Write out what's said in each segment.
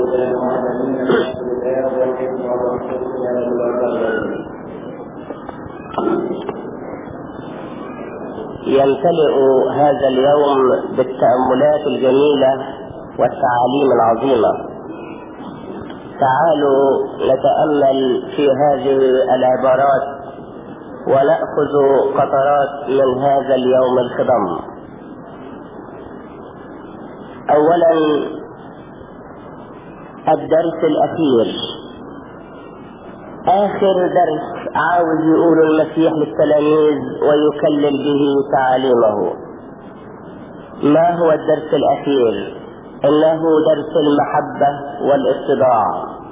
والسلام على نبينا رسول الله والحكمة والرسول يا رب العالمين. يمتلئ هذا اليوم بالتأملات الجميلة والتعاليم العظيمة تعالوا نتأمل في هذه العبارات ونأخذ قطرات من هذا اليوم الخضم أولا الدرس الأخير آخر درس عاوز يقول المسيح للتلاميذ ويكلل به تعاليمه ما هو الدرس الأخير إنه درس المحبة والاتباع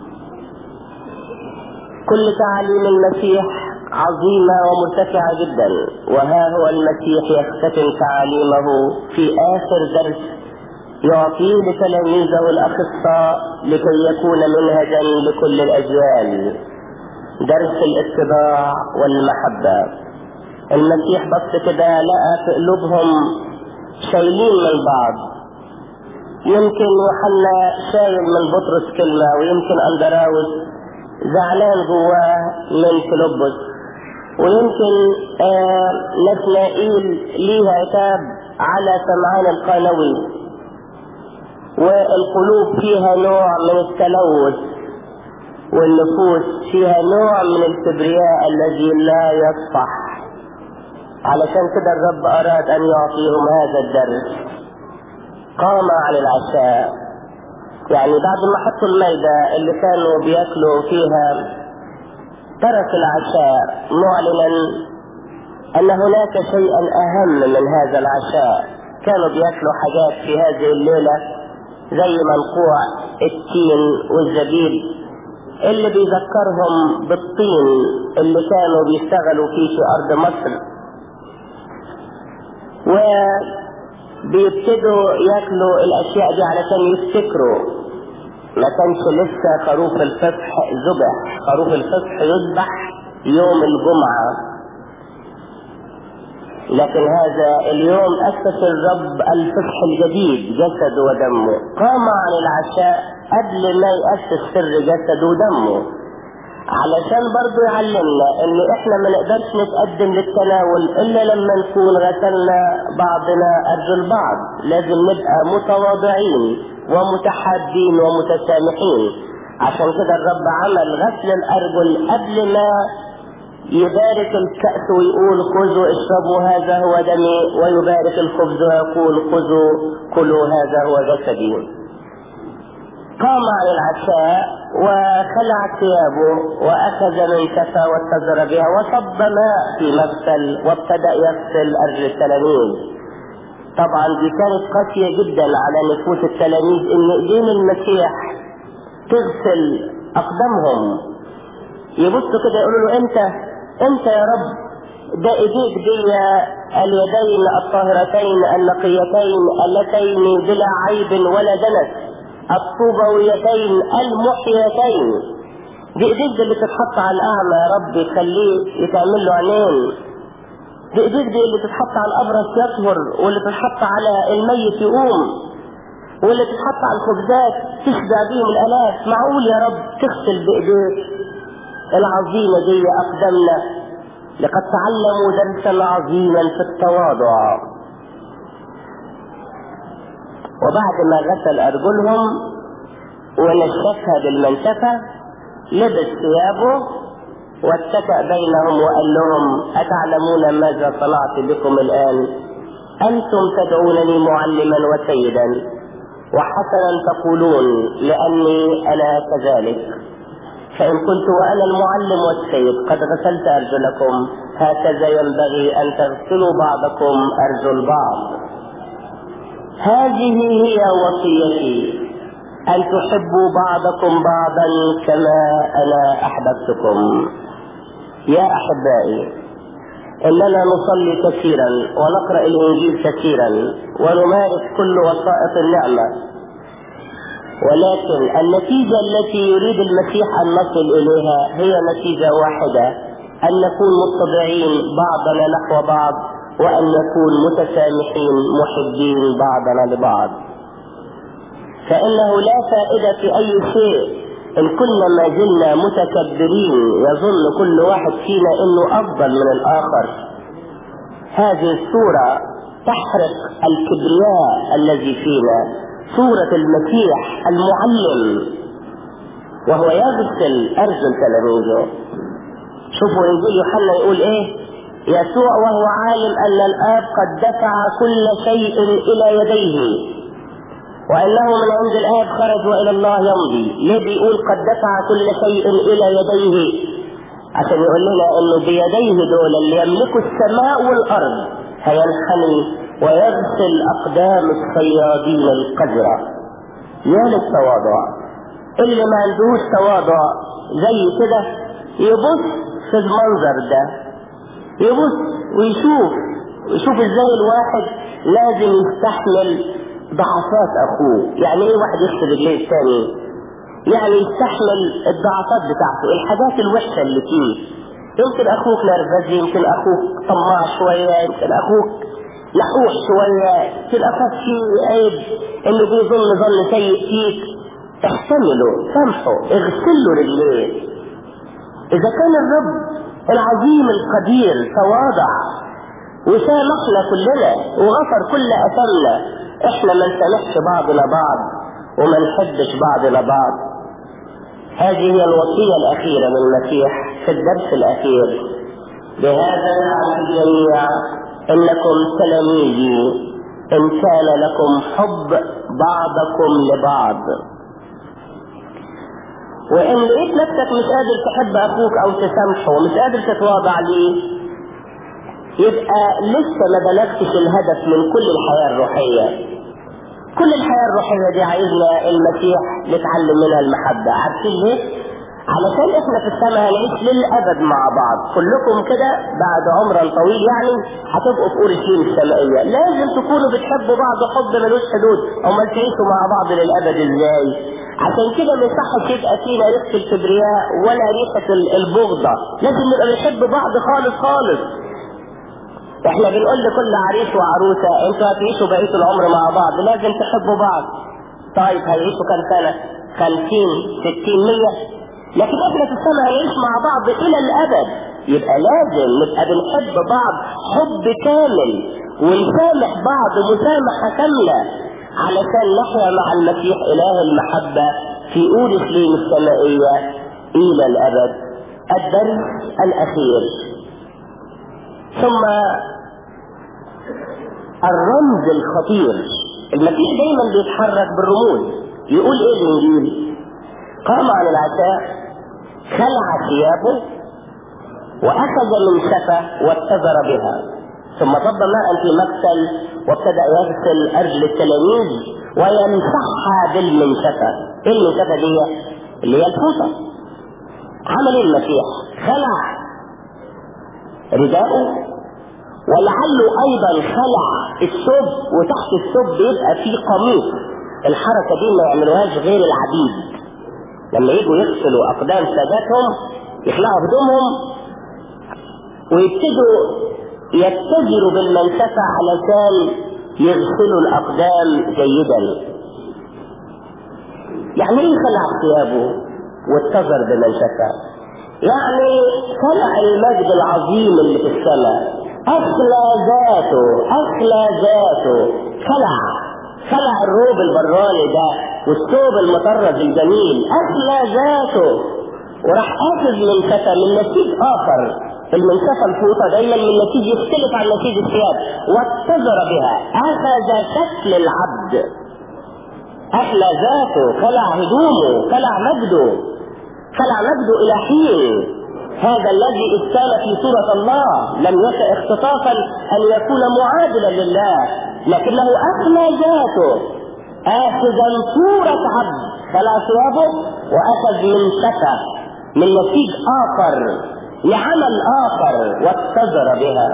كل تعاليم المسيح عظيمة ومرتفعة جدا وها هو المسيح يختتم تعاليمه في آخر درس يعطيه لتلاميذه الأخصاء لكي يكون منهجا لكل الأجيال درس الاتباع والمحبة المسيح بص كده لقى في قلوبهم شايلين من بعض يمكن يوحنا شايل من بطرس كلمة ويمكن أندراوس زعلان جواه من فيلبس ويمكن آه نسنائيل ليه عتاب على سمعان القانوي والقلوب فيها نوع من التلوث والنفوس فيها نوع من الكبرياء الذي لا يصفح علشان كده الرب أراد أن يعطيهم هذا الدرس قام عن العشاء يعني بعد ما حطوا الميدة اللي كانوا بياكلوا فيها ترك العشاء معلنا أن هناك شيئا أهم من هذا العشاء كانوا بياكلوا حاجات في هذه الليلة زي منقوع التين والزبيب اللي بيذكرهم بالطين اللي كانوا بيشتغلوا فيه في أرض مصر وبيبتدوا ياكلوا الأشياء دي علشان يفتكروا ما كانش لسه خروف الفصح ذبح خروف الفصح يذبح يوم الجمعة لكن هذا اليوم أسس الرب الفصح الجديد جسده ودمه قام عن العشاء قبل ما يأسس سر جسده ودمه علشان برضو يعلمنا ان احنا ما نقدرش نتقدم للتناول الا لما نكون غسلنا بعضنا ارجل بعض لازم نبقى متواضعين ومتحابين ومتسامحين عشان كده الرب عمل غسل الارجل قبل ما يبارك الكأس ويقول خذوا اشربوا هذا هو دمي ويبارك الخبز ويقول خذوا كلوا هذا هو جسدي قام عن العشاء وخلع ثيابه واخذ منكفة واتزر بها وصب ماء في مغسل وابتدا يغسل ارجل التلاميذ طبعا دي كانت قاسية جدا على نفوس التلاميذ ان ايدين المسيح تغسل اقدامهم يبصوا كده يقولوا له انت انت يا رب ده ايديك دي اليدين الطاهرتين النقيتين اللتين بلا عيب ولا دنس الطوبويتين المحيتين دي ايديك اللي تتحط على الاعمى يا رب تخليه يتعمل له عينين دي ايديك دي اللي تتحط على الابرص يطهر واللي تتحط على الميت يقوم واللي تتحط على الخبزات تشبع بيهم الالاف معقول يا رب تغسل بايديك العظيمة دي اقدامنا لقد تعلموا درسا عظيما في التواضع وبعد ما غسل أرجلهم ونشفها بالمنشفة لبس ثيابه واتكأ بينهم وقال لهم أتعلمون ماذا صنعت بكم الآن أنتم تدعونني معلما وسيدا وحسنا تقولون لأني أنا كذلك فإن كنت وأنا المعلم والسيد قد غسلت أرجلكم هكذا ينبغي أن تغسلوا بعضكم أرجل بعض هذه هي وصيتي أن تحبوا بعضكم بعضا كما أنا أحببتكم يا أحبائي إننا نصلي كثيرا ونقرأ الإنجيل كثيرا ونمارس كل وسائط النعمة ولكن النتيجة التي يريد المسيح أن نصل إليها هي نتيجة واحدة أن نكون متبعين بعضنا نحو بعض وأن نكون متسامحين محبين بعضنا لبعض فإنه لا فائدة في أي شيء إن كنا ما زلنا متكبرين يظن كل واحد فينا إنه أفضل من الآخر هذه الصورة تحرق الكبرياء الذي فينا صورة المسيح المعلم وهو يغسل أرجل تلاميذه شوفوا إنجيل يوحنا يقول إيه يسوع وهو عالم أن الآب قد دفع كل شيء إلى يديه وأنه من عند الآب خرج وإلى الله يمضي ليه بيقول قد دفع كل شيء إلى يديه عشان يقول لنا انه بيديه دول اللي يملكوا السماء والارض هينحني ويغسل اقدام الصيادين القذرة يا للتواضع اللي ما عندوش تواضع زي كده يبص في المنظر ده يبص ويشوف ويشوف ازاي الواحد لازم يستحمل ضعفات اخوه يعني ايه واحد يغسل رجليه الثاني يعني يستحمل الضعفات بتاعته الحاجات الوحشة اللي فيه يمكن اخوك نرفزي يمكن اخوك طماع شوية يمكن اخوك لحوح شوية يمكن اخوك فيه عيب انه بيظن ظن سيء فيك احتمله سامحه اغسله رجليه اذا كان الرب العظيم القدير تواضع وسامحنا كلنا وغفر كل اثمنا احنا ما نسامحش بعضنا بعض وما نحبش بعضنا بعض هذه هي الوصية الأخيرة من المسيح في الدرس الأخير بهذا نعلم الجميع إنكم تلاميذي إن كان لكم حب بعضكم لبعض وإن لقيت نفسك مش قادر تحب أخوك أو تسامحه ومش قادر تتواضع ليه يبقى لسه ما بلغتش الهدف من كل الحياة الروحية كل الحياة الروحية دي عايزنا المسيح نتعلم منها المحبة عارفين ليه؟ علشان احنا في السماء هنعيش للأبد مع بعض كلكم كده بعد عمر طويل يعني هتبقوا في أورشليم السمائية لازم تكونوا بتحبوا بعض حب ملوش حدود أمال تعيشوا مع بعض للأبد ازاي؟ عشان كده ما يصحش يبقى فينا ريحة الكبرياء ولا ريحة البغضة لازم نبقى بنحب بعض خالص خالص احنا بنقول لكل عريس وعروسة انتوا هتعيشوا بقية العمر مع بعض لازم تحبوا بعض طيب هيعيشوا كام سنة خمسين ستين مية لكن احنا في السنة هنعيش مع بعض الى الابد يبقى لازم نبقى بنحب بعض حب كامل ونسامح بعض مسامحة كاملة علشان نحيا مع المسيح اله المحبة في اورشليم السمائية الى الابد الدرس الاخير ثم الرمز الخطير المسيح دايما بيتحرك بالرموز يقول ايه الانجيل قام عن العشاء خلع ثيابه واخذ منشفه واتزر بها ثم صب ماء في مغسل وابتدا يغسل ارجل التلاميذ ويمسحها بالمنشفه ايه المنشفه دي اللي هي الفوطه عمل ايه المسيح خلع رداءه ولعله ايضا خلع الثوب وتحت الثوب بيبقى فيه قميص الحركه دي ما يعملوهاش غير العبيد لما يجوا يغسلوا اقدام ساداتهم يخلعوا هدومهم ويبتدوا يتجروا بالمنسفة علشان يغسلوا الاقدام جيدا يعني ايه خلع ثيابه واتجر بمنسفة يعني خلع المجد العظيم اللي في السماء اخلى ذاته اخلى ذاته خلع خلع الروب البراني ده والثوب المطرز الجميل اخلى ذاته وراح اخذ منسفة من نسيج اخر المنسفة الفوطة دايما من نسيج يختلف عن نسيج الثياب واتزر بها اخذ شكل العبد اخلى ذاته خلع هدومه خلع مجده خلع مجده الى حين هذا الذي إذ كان في صورة الله لم يشأ اختطافا أن يكون معادلا لله لكنه أخلى ذاته آخذا صورة عبد خلع ثيابه وأخذ منشفة من نسيج آخر لعمل آخر واتزر بها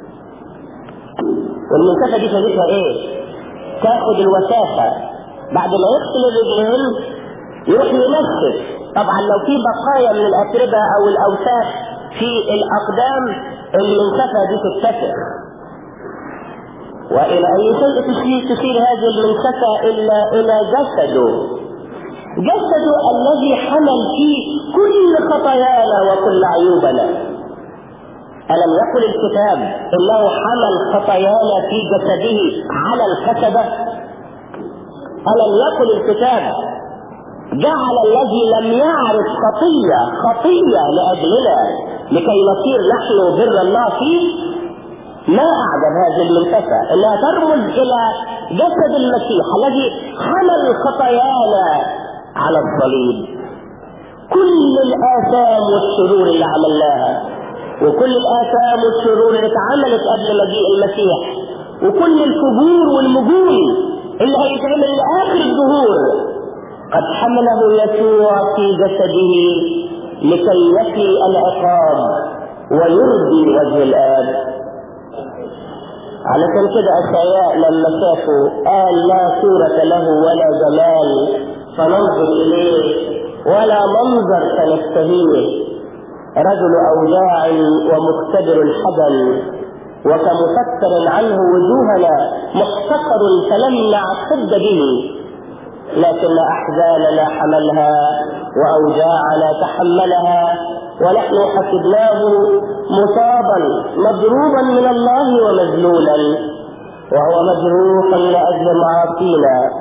والمنشفة دي فائدتها إيه؟ تاخد الوساخة بعد ما يغسل الرجلين يروح ينشف طبعا لو في بقايا من الاتربه او الاوساخ في الاقدام المنسفه دي تتسخ وإلى أي شيء تشير, تشير هذه المنسفة إلا إلى جسده جسده الذي حمل فيه كل خطايانا وكل عيوبنا ألم يقل الكتاب إنه حمل خطايانا في جسده على الخشبة ألم يقل الكتاب جعل الذي لم يعرف خطية خطية لأجلنا لكي نصير نحن بر الله فيه ما أعجب هذه المنتفى إنها ترمز إلى جسد المسيح الذي حمل خطايانا على الصليب كل الآثام والشرور اللي عملناها وكل الآثام والشرور اللي اتعملت قبل مجيء المسيح وكل الفجور والمجون اللي هيتعمل لآخر الظهور قد حمله يسوع في جسده لكي يفي العقاب ويرضي وجه الآب علشان كده أشعياء لما شافوا قال لا صورة له ولا جمال فننظر إليه ولا منظر فنستهيه رجل أوجاع ومختبر الحزن وكمفكر عنه وجوهنا محتقر فلم نعتد به لكن أحزاننا حملها وأوجاعنا تحملها ونحن حسبناه مصابا مضروبا من الله ومذلولا وهو مجروحا لأجل معاصينا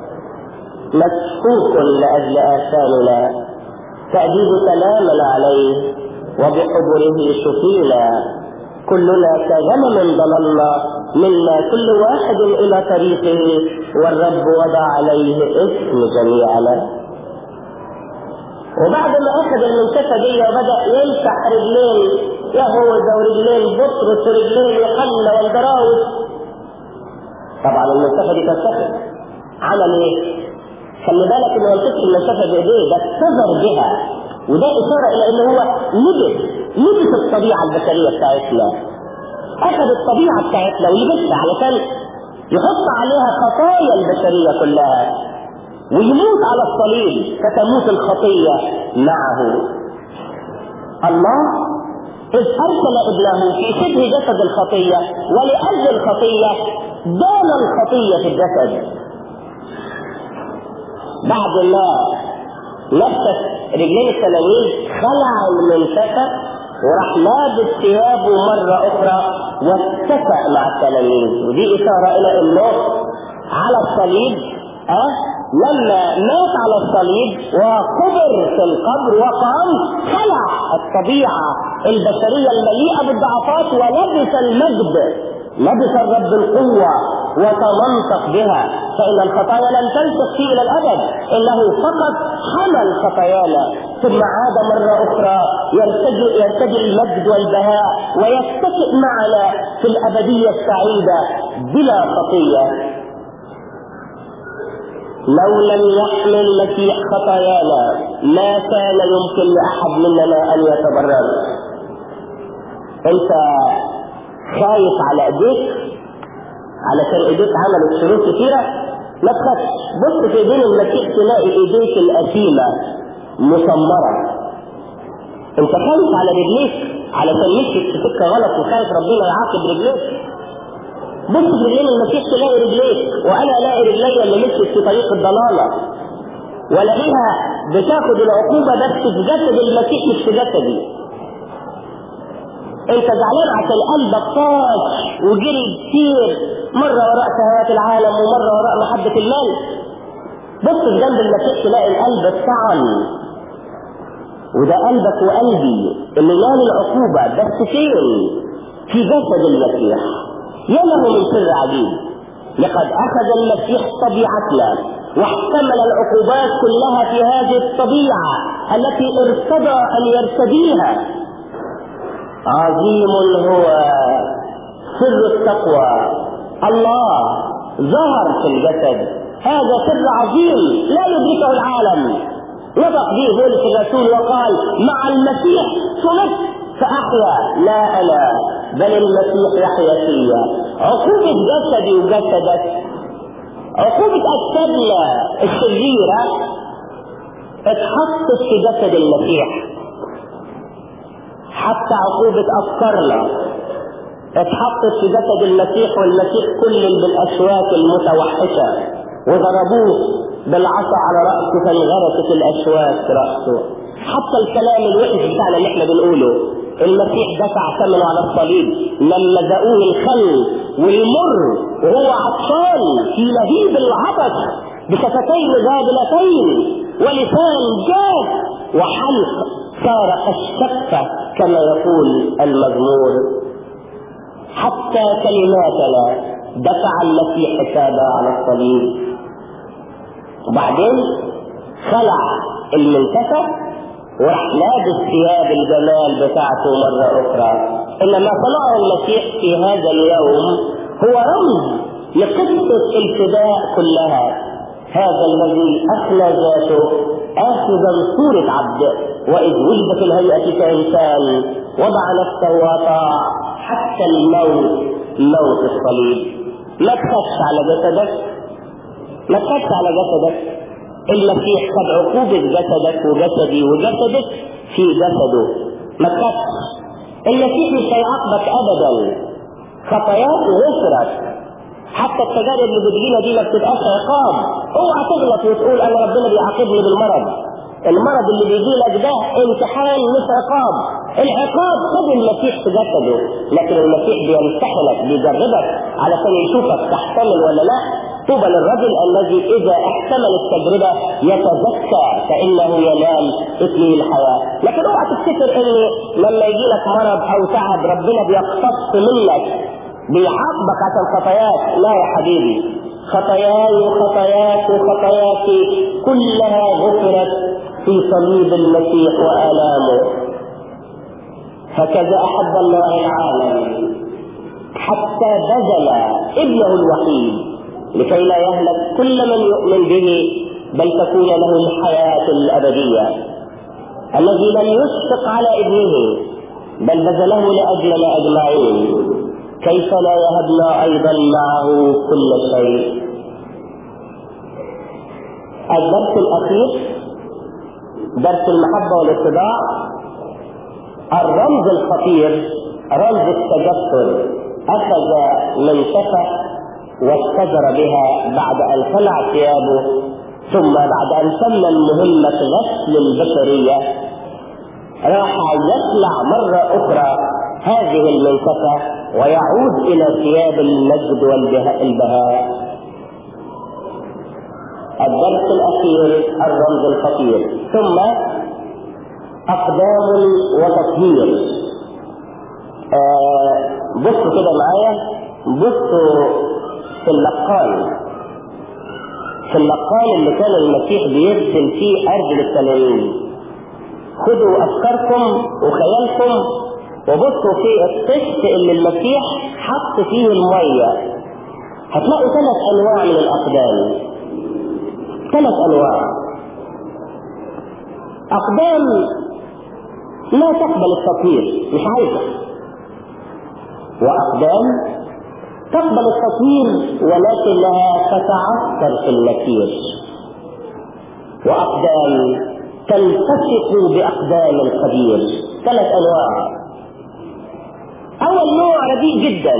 مسحوق لأجل آثامنا تأديب سلامنا عليه وبحضره شفينا كلنا كغنم ضللنا منا كل واحد إلى طريقه والرب وضع عليه اسم جميعنا وبعد ما اخذ المنشفه دي وبدا يمسح رجلين يهوذا ورجلين بطرس ورجلين يوحنا والدراوس طبعا المنشفه دي تنتفخ عمل ايه؟ خلي بالك انه ما يمسكش المنشفه بايديه ده اتزر بها وده اشاره الى ان هو لبس لبس الطبيعه البشريه بتاعتنا اخذ الطبيعه بتاعتنا ولبسها علشان يحط عليها خطايا البشريه كلها ويموت على الصليب فتموت الخطية معه الله إذ أرسل ابنه في شبه جسد الخطية ولأجل الخطية دان الخطية في الجسد بعد ما لبست رجلين التلاميذ خلع المنتفى وراح لابس ثيابه مرة أخرى واتفق مع التلاميذ ودي إشارة إلى إنه على الصليب أه لما مات على الصليب وقبر في القبر وقام خلع الطبيعة البشرية المليئة بالضعفات ولبس المجد لبس الرب القوة وتمنطق بها فإن الخطايا لم تلتصق فيه إلى الأبد إنه فقط حمل خطايانا ثم عاد مرة أخرى يرتجي, يرتجي المجد والبهاء ويتكئ معنا في الأبدية السعيدة بلا خطية لو لم يحمل المسيح خطايانا ما كان يمكن لاحد مننا ان يتبرر انت خايف على ايديك علشان ايديك عملت شروط كثيره ما تخافش بص في ايدين المسيح تلاقي ايديك الاثيمه مسمره انت خايف على رجليك علشان مشيت في سكه غلط وخايف ربنا يعاقب رجليك بص في رجلين المسيح تلاقي رجليك وانا الاقي رجلي اللي مشيت في طريق الضلاله والاقيها بتاخد العقوبه بس في جسد المسيح مش في جسدي انت زعلان عشان قلبك طاش وجري كتير مره وراء شهوات العالم ومره وراء محبه المال بص في جنب المسيح تلاقي القلب اتطعن وده قلبك وقلبي اللي نال العقوبه بس فين؟ في جسد المسيح يا له من سر عجيب لقد أخذ المسيح طبيعتنا واحتمل العقوبات كلها في هذه الطبيعة التي ارتضى أن يرتديها عظيم هو سر التقوى الله ظهر في الجسد هذا سر عظيم لا يدركه العالم نطق به بولس الرسول وقال مع المسيح صلبت فأحيا لا أنا بل المسيح يحيا فيا عقوبة جسدي وجسدك عقوبة أجسادنا الشريرة اتحطت في جسد المسيح حتى عقوبة أفكارنا اتحطت في جسد المسيح والمسيح كلل بالاشواك المتوحشه وضربوه بالعصا على راسه فانغرست الاشواك راسه حتى الكلام الوحش بتاعنا اللي احنا بنقوله المسيح دفع ثمنه على الصليب لما ذاقوه الخل والمر وهو عطشان في لهيب العطش بشفتين غابلتين ولسان جاف وحلق صار كالشفه كما يقول المزمور حتى كلماتنا دفع المسيح حسابها على الصليب وبعدين خلع المنتفى وراح لابس ثياب الجمال بتاعته مرة أخرى إنما صنعه المسيح في هذا اليوم هو رمز لقصة الفداء كلها هذا الذي أخلى ذاته آخذا صورة عبد وإذ وجد في الهيئة كإنسان وضع نفسه وأطاع حتى الموت موت الصليب ما تخافش على جسدك ما تخافش على جسدك المسيح خد عقوبة جسدك وجسدي وجسدك في جسده ما تخافش المسيح مش هيعاقبك ابدا خطاياك غفرت حتى التجارب اللي بتجينا دي ما بتبقاش عقاب اوعى تغلط وتقول انا ربنا بيعاقبني بالمرض المرض اللي بيجي لك ده امتحان مش عقاب العقاب خد المسيح في جسده لكن المسيح بيمتحنك بيجربك علشان يشوفك تحتمل ولا لا طوبى للرجل الذي اذا احتمل التجربه يتزكى فانه ينال اكليل الحياه لكن اوعى تفتكر ان لما يجي لك مرض او تعب ربنا بيقتص منك بيعاقبك عشان خطاياك لا يا حبيبي خطاياي وخطاياك وخطاياك كلها غفرت في صليب المسيح وآلامه هكذا أحب الله العالم حتى بذل ابنه الوحيد لكي لا يهلك كل من يؤمن به بل تكون له الحياة الأبدية الذي لم يشفق على ابنه بل بذله لأجلنا أجمعين كيف لا يهبنا أيضا معه كل شيء الدرس الأخير درس المحبة والاتباع الرمز الخطير رمز التجسر أخذ منشفة واتجر بها بعد أن خلع ثيابه ثم بعد أن تم مهمة غسل البشرية راح يخلع مرة أخرى هذه المنشفة ويعود إلى ثياب المجد والبهاء الدرس الأخير الرمز الخطير ثم أقدام وتطهير آه بصوا كده معايا بصوا في اللقان في اللقان اللي كان المسيح بيرسم فيه أرجل التلاميذ خدوا أفكاركم وخيالكم وبصوا في الطشت اللي المسيح حط فيه المية هتلاقوا ثلاث أنواع من الأقدام ثلاث انواع اقدام لا تقبل التطهير مش عايزه واقدام تقبل التطهير ولكنها تتعثر في المسير واقدام تلتصق باقدام القدير ثلاث انواع اول نوع رديء جدا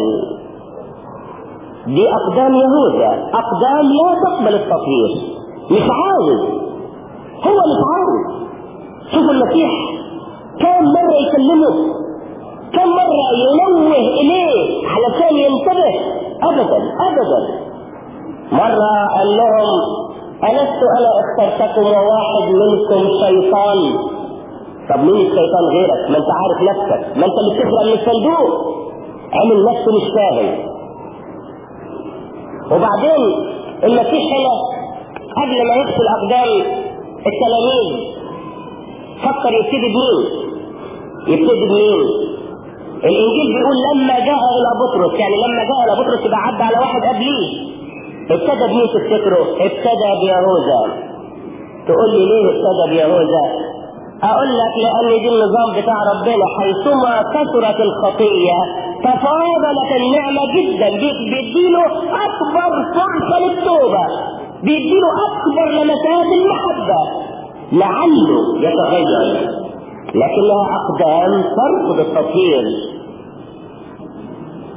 دي اقدام يهوذا اقدام لا تقبل التطهير مش عاوز هو مش عاوز شوفوا المسيح كم مرة يكلمه كم مرة ينوه إليه علشان ينتبه أبدا أبدا مرة قال لهم ألست أنا اخترتكم وواحد منكم شيطان طب مين الشيطان غيرك؟ ما أنت عارف نفسك، ما أنت اللي بتسرق من الصندوق عمل نفسه مش فاهم وبعدين المسيح هنا قبل ما يغسل اقدام التلاميذ فكر يبتدي بمين يبتدي بمين الانجيل بيقول لما جاء الى بطرس يعني لما جاء الى بطرس يبقى عدى على واحد قبليه ابتدى بمين تفتكروا ابتدى بيهوذا تقول لي ليه ابتدى بيهوذا اقول لك لان دي النظام بتاع ربنا حيثما كثرت الخطيه تفاضلت النعمه جدا بيديله اكبر فرصه للتوبه بيديله اكبر لمسات المحبه لعله يتغير لكنها اقدام ترفض التطهير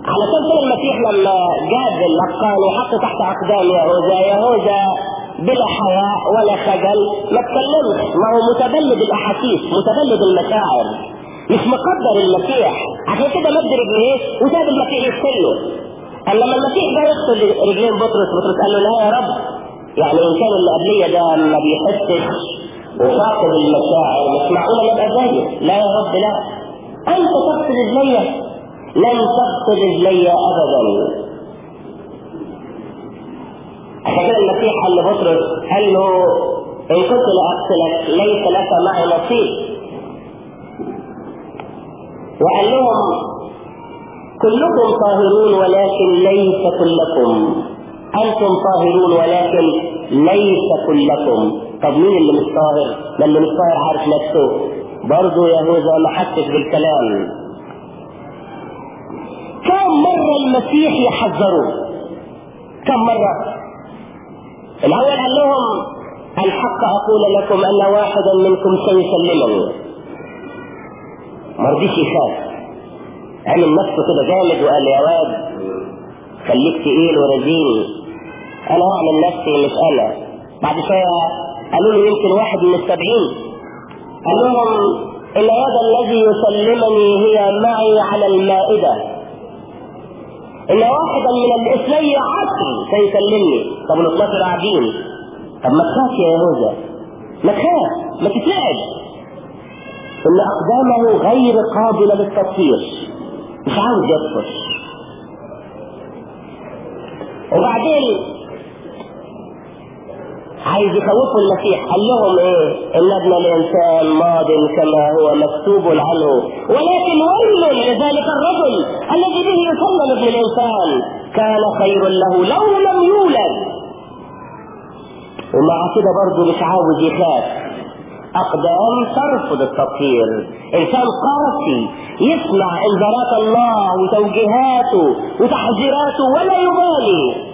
علشان كده المسيح لما جاب الأبقال وحط تحت أقدام يهوذا يهوذا بلا حياء ولا خجل ما اتكلمش ما هو متبلد الأحاسيس متبلد المشاعر مش مقدر المسيح عشان كده مد رجليه وساب المسيح يغسله قال لما المسيح ده يغسل رجلين بطرس بطرس قال له لا يا رب يعني ان كان اللي قبليه ده ما بيحسش وفاقد المشاعر مش معقول ابقى زيه لا يا رب لا انت تغسل رجلي لن تغسل رجلي ابدا عشان كده المسيح قال لبطرس قال له ان كنت لاغسلك ليس لك معي نصيب وقال لهم كلكم طاهرون ولكن ليس كلكم انتم طاهرون ولكن ليس كلكم طب مين اللي مش طاهر ما اللي مش طاهر عارف نفسه برضه يهوذا ما حسش بالكلام كم مرة المسيح يحذروه كم مرة الاول قال لهم الحق اقول لكم ان واحدا منكم سيسلمني ما رضيش يخاف عمل نفسه كده جامد وقال يا واد خليك تقيل ورزين انا اعمل نفسي مش انا بعد شويه قالوا له يمكن واحد من السبعين قال لهم ان هذا الذي يسلمني هي معي على المائده ان واحدا من الاثني عشر سيسلمني طب ال 12 قاعدين طب ما تخاف يا يهوذا ما تخاف ما تترعب ان اقدامه غير قابله للتطهير مش عاوز يدخل وبعدين عايز يخوفوا المسيح قال لهم ايه ان ابن الانسان ماض كما هو مكتوب عنه ولكن ويل لذلك الرجل الذي به يسلم ابن الانسان كان خير له لو لم يولد ومع كده برضه مش عاوز يخاف اقدام ترفض التطهير انسان قاسي يسمع انذارات الله وتوجيهاته وتحذيراته ولا يبالي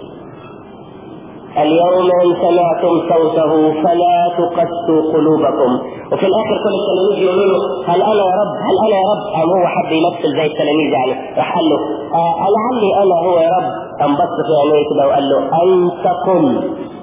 اليوم ان سمعتم صوته فلا تقسوا قلوبكم وفي الاخر كل التلاميذ يقولوا له هل انا يا رب هل انا يا رب ام هو حب يمثل زي التلاميذ يعني راح قال له آه لعلي انا هو يا رب قام بص في عينيه كده وقال له انت قل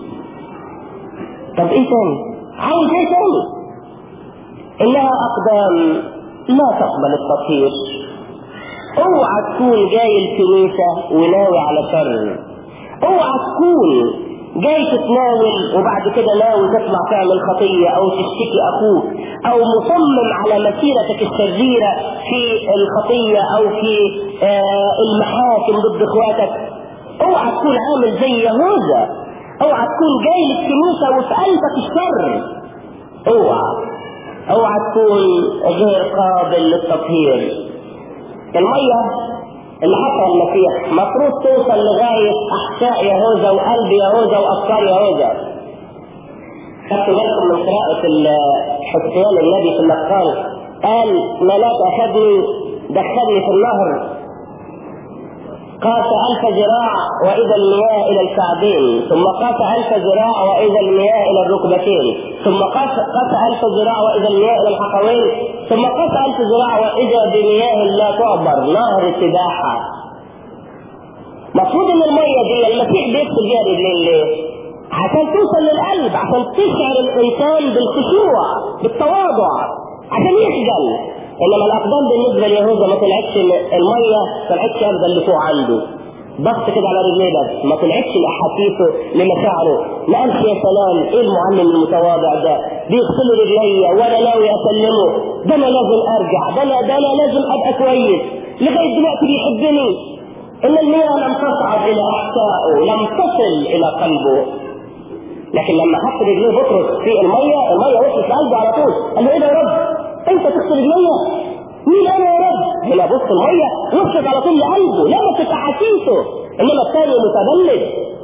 طب ايه تاني عاوز ايه تاني انها اقدام لا تقبل التطهير اوعى تكون جاي الكنيسه وناوي على شر اوعى تكون جاي تتناول وبعد كده ناوي تطلع تعمل خطية او تشتكي اخوك او مصمم على مسيرتك الشريرة في الخطية او في آه المحاكم ضد اخواتك اوعى تكون عامل زي يهوذا اوعى تكون جاي للكنيسة وفي قلبك الشر اوعى اوعى تكون غير قابل للتطهير المية اللي حطها المسيح مفروض توصل لغاية أحشاء يهوذا وقلب يهوذا وأفكار يهوذا خدتوا بالكم من قراءة حسيان النبي في النقال قال ملاك أخذني دخلني في النهر قاس ألف ذراع وإذا المياه إلى الكعبين ثم قاس ألف ذراع وإذا المياه إلى الركبتين ثم قاس قاس ألف ذراع وإذا المياه إلى الحقوين ثم قاس ألف ذراع وإذا بمياه لا تعبر نهر سباحة المفروض ان المية دي المسيح بيغسل بيها رجلين ليه؟ عشان توصل للقلب عشان تشعر الانسان بالخشوع بالتواضع عشان يخجل انما الاقدام بالنسبه ليهوذا ما طلعتش الميه ما طلعتش ابدا لفوق عنده بص كده على رجليه بس ما طلعتش لاحاسيسه لمشاعره ما قالش يا سلام ايه المعلم المتواضع ده بيغسل رجليا وانا ناوي اسلمه ده انا لازم ارجع ده انا ده انا لازم ابقى كويس لغايه دلوقتي بيحبني ان المياه لم تصعد الى احشائه لم تصل الى قلبه لكن لما حط رجليه بطرس في الميه الميه وصلت لقلبه على طول قال له ايه ده يا رب انت تغسل رجليا مين انا يا رب هنا بص الميه وصلت على طول لقلبه لمست احاسيسه انما الثاني متبلد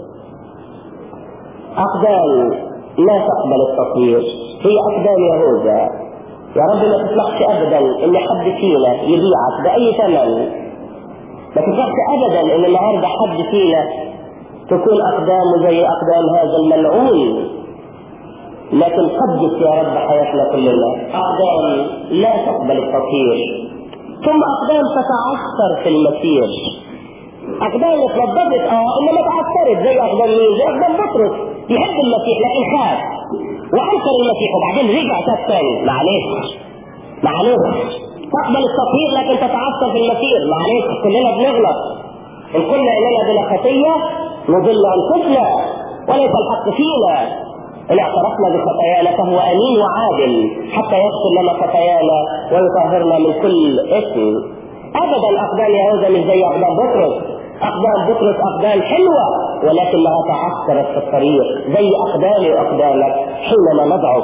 اقدام لا تقبل التطهير هي اقدام يهوذا يا رب ما تسمحش ابدا ان حد فينا يبيعك باي ثمن ما تسمحش ابدا ان النهارده حد فينا تكون اقدامه زي اقدام هذا الملعون لكن قدس يا رب حياتنا كلنا اقدام لا تقبل التطهير ثم اقدام تتعثر في المسير اقدام اتنضفت اه انما تعثرت زي اقدام مين؟ زي اقدام بطرس يحب المسيح لكن خاف وانكر المسيح وبعدين رجع تاب تاني معلش معلش تقبل التطهير لكن تتعثر في المسير معلش كلنا بنغلط ان قلنا اننا بلا خطيه نضل انفسنا وليس الحق فينا ان اعترفنا بخطايانا فهو امين وعادل حتى يغفر لنا خطايانا ويطهرنا من كل اثم ابدا اقدام يهوذا مش زي اقدام بطرس اقدام بطرس اقدام حلوه ولكنها تعثرت في الطريق زي اقدامي واقدامك حينما نضعف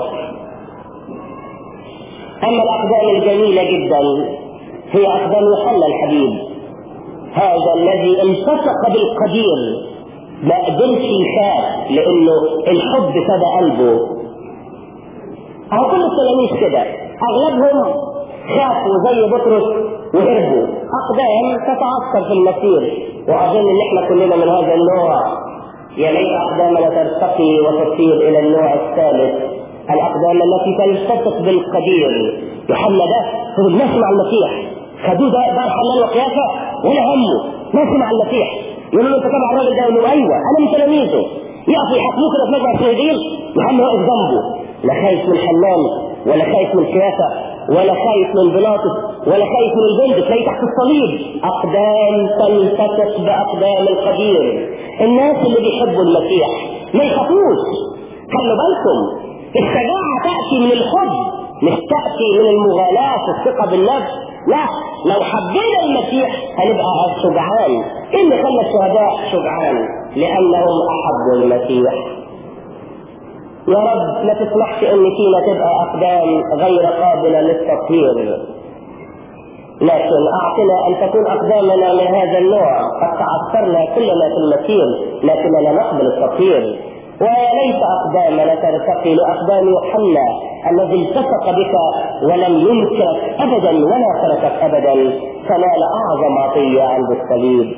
اما الاقدام الجميله جدا هي اقدام يوحنا الحبيب هذا الذي التصق بالقدير ما قدرش يخاف لانه الحب سبى قلبه اهو كل التلاميذ كده اغلبهم خافوا زي بطرس وهربوا اقدام تتعثر في المسير واظن ان احنا كلنا من هذا النوع يا ليت اقدامنا ترتقي وتصير الى النوع الثالث الاقدام التي تلتصق بالقدير يوحنا ده فضل ماشي مع المسيح خدوه ده دار حنان وقيافه ولا همه ماشي مع المسيح يقول له انت تبع الراجل ده يقول له ايوه انا من تلاميذه يقف يحكموه كده في مجمع الصهيدين يوحنا واقف جنبه لا خايف من حنان ولا خايف من قيافه ولا خايف من بلاطس ولا خايف من الجند تلاقيه تحت الصليب اقدام تلتصق باقدام القدير الناس اللي بيحبوا المسيح ما يخافوش خلوا بالكم الشجاعه تاتي من الحب مش تاتي من المغالاه في الثقه بالنفس لا لو حبينا المسيح هنبقى شجعان ايه اللي خلى الشهداء شجعان لانهم احبوا المسيح يا رب ما تسمحش ان فينا تبقى اقدام غير قابله للتطهير لكن اعطنا ان تكون اقدامنا من هذا النوع قد تعثرنا كلنا في المسير لكننا نقبل التطهير ويا ليت اقدامنا ترتقي لاقدام يوحنا الذي التصق بك ولم ينكرك ابدا ولا تركك ابدا فنال اعظم عطيه عند الصليب